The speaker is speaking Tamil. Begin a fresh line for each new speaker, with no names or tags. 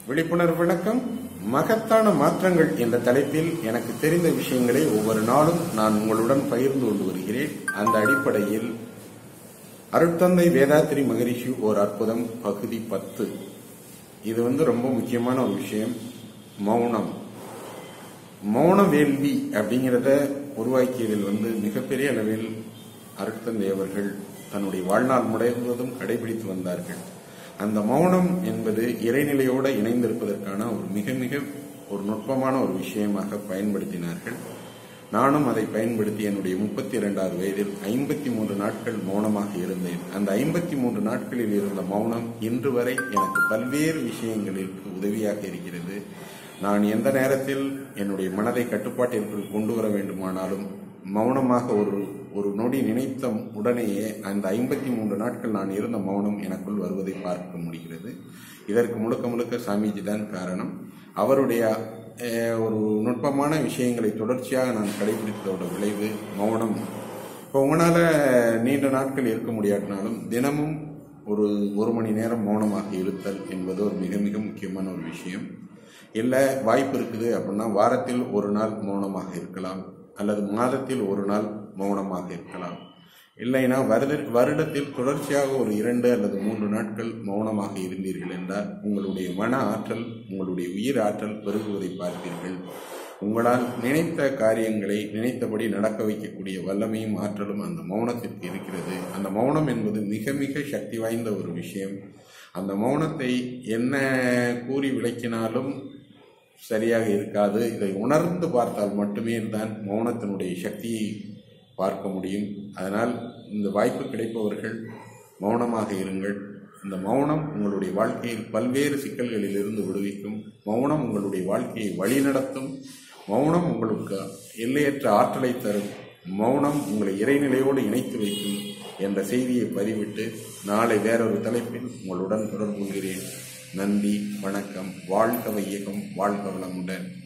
விழிப்புணர்வு விளக்கம் மகத்தான மாற்றங்கள் என்ற தலைப்பில் எனக்கு தெரிந்த விஷயங்களை ஒவ்வொரு நாளும் நான் உங்களுடன் பகிர்ந்து கொண்டு வருகிறேன் அந்த அடிப்படையில் அருட்தந்தை வேதாத்திரி மகரிஷி ஓர் அற்புதம் பகுதி பத்து இது வந்து ரொம்ப முக்கியமான ஒரு விஷயம் மௌனம் மௌன வேள்வி அப்படிங்கிறத உருவாக்கியதில் வந்து மிகப்பெரிய அளவில் அருட்தந்தை அவர்கள் தன்னுடைய வாழ்நாள் முழுவதும் கடைபிடித்து வந்தார்கள் அந்த மௌனம் என்பது இறைநிலையோடு இணைந்திருப்பதற்கான ஒரு மிக மிக ஒரு நுட்பமான ஒரு விஷயமாக பயன்படுத்தினார்கள் நானும் அதை பயன்படுத்தி என்னுடைய முப்பத்தி இரண்டாவது வயதில் ஐம்பத்தி மூன்று நாட்கள் மௌனமாக இருந்தேன் அந்த ஐம்பத்தி மூன்று நாட்களில் இருந்த மௌனம் இன்று வரை எனக்கு பல்வேறு விஷயங்களுக்கு உதவியாக இருக்கிறது நான் எந்த நேரத்தில் என்னுடைய மனதை கட்டுப்பாட்டிற்குள் கொண்டு வர வேண்டுமானாலும் மௌனமாக ஒரு ஒரு நொடி நினைத்த உடனேயே அந்த ஐம்பத்தி மூன்று நாட்கள் நான் இருந்த மௌனம் எனக்குள் வருவதை பார்க்க முடிகிறது இதற்கு முழுக்க முழுக்க சாமிஜி தான் காரணம் அவருடைய அஹ், ஒரு நுட்பமான விஷயங்களை தொடர்ச்சியாக நான் கடைபிடித்ததோட விளைவு மௌனம் இப்போ உங்களால் நீண்ட நாட்கள் இருக்க முடியாட்டினாலும் தினமும் ஒரு ஒரு மணி நேரம் மௌனமாக இருத்தல் என்பது ஒரு மிக மிக முக்கியமான ஒரு விஷயம் இல்லை வாய்ப்பு இருக்குது அப்படின்னா வாரத்தில் ஒரு நாள் மௌனமாக இருக்கலாம் அல்லது மாதத்தில் ஒரு நாள் மௌனமாக இருக்கலாம் இல்லைனா வருட வருடத்தில் தொடர்ச்சியாக ஒரு இரண்டு அல்லது மூன்று நாட்கள் மௌனமாக இருந்தீர்கள் என்றால் உங்களுடைய மன ஆற்றல் உங்களுடைய உயிர் ஆற்றல் பெருகுவதை பார்ப்பீர்கள் உங்களால் நினைத்த காரியங்களை நினைத்தபடி நடக்க வைக்கக்கூடிய வல்லமையும் ஆற்றலும் அந்த மௌனத்திற்கு இருக்கிறது அந்த மௌனம் என்பது மிக மிக சக்தி வாய்ந்த ஒரு விஷயம் அந்த மௌனத்தை என்ன கூறி விளக்கினாலும் சரியாக இருக்காது இதை உணர்ந்து பார்த்தால் மட்டுமே தான் மௌனத்தினுடைய சக்தியை பார்க்க முடியும் அதனால் இந்த வாய்ப்பு கிடைப்பவர்கள் மௌனமாக இருங்கள் இந்த மௌனம் உங்களுடைய வாழ்க்கையில் பல்வேறு சிக்கல்களில் இருந்து விடுவிக்கும் மௌனம் உங்களுடைய வாழ்க்கையை வழிநடத்தும் மௌனம் உங்களுக்கு எல்லையற்ற ஆற்றலை தரும் மௌனம் உங்களை இறைநிலையோடு இணைத்து வைக்கும் என்ற செய்தியை பதிவிட்டு நாளை வேறொரு தலைப்பில் உங்களுடன் தொடர்பு கொள்கிறேன் நன்றி வணக்கம் வாழ்க வையகம் வாழ்க வளமுடன்